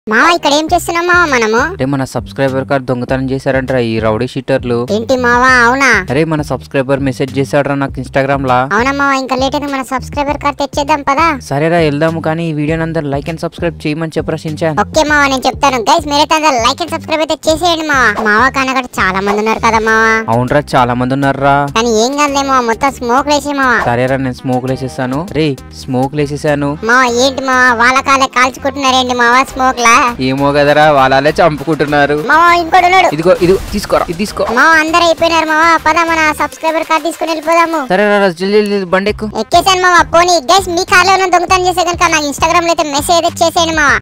మావా ఇక్కడ ఏం చేస్తున్నాం మావా మనము అరే మన సబ్స్క్రైబర్ కార్ దొంగతనం చేశారంట ఈ రౌడీ షీటర్లు ఏంటి మావా అవునా అరే మన సబ్స్క్రైబర్ మెసేజ్ చేశాడ్రా నాకు ఇన్స్టాగ్రామ్ లా అవునా మావా ఇంకా లేట్ అయితే మన సబ్స్క్రైబర్ కార్డ్ తెచ్చేద్దాం పదా సరేరా వెళ్దాము కానీ ఈ వీడియోని అందరు లైక్ అండ్ సబ్స్క్రైబ్ చేయమని చెప్పరా షించాన్ ఓకే మావా నేను చెప్తాను గైస్ మీరైతే అందరూ లైక్ అండ్ సబ్స్క్రైబ్ అయితే చేసేయండి మావా మావా కానీ అక్కడ చాలా మంది ఉన్నారు కదా మావా అవునరా చాలా మంది ఉన్నారా కానీ ఏం కాదులే మావా మొత్తం స్మోక్ వేసే మావా సరేరా నేను స్మోక్ లేసేసాను రే స్మోక్ లేసేసాను మావా ఏంటి మావా వాళ్ళ కాలే కాల్చుకుంటున్నారేంటి మావా స్మోక్ లా ఏమో కదరా వాళ్ళే చంపుకుంటున్నారు మావా ఇంకోటి ఉన్నాడు ఇదిగో ఇది తీసుకోరా ఇది తీసుకో మావా అందరు అయిపోయినారు మావా పద మన సబ్స్క్రైబర్ కార్డ్ తీసుకుని వెళ్ళిపోదాము సరేరా జల్దీ జల్దీ బండెక్కు ఎక్కేసాను మావా పోనీ గైస్ మీ కార్లో ఉన్న దొంగతనం చేసే కనుక నాకు ఇన్స్టాగ్రామ్ లో అయితే మెసేజ్ అయితే చేసేయండి మావా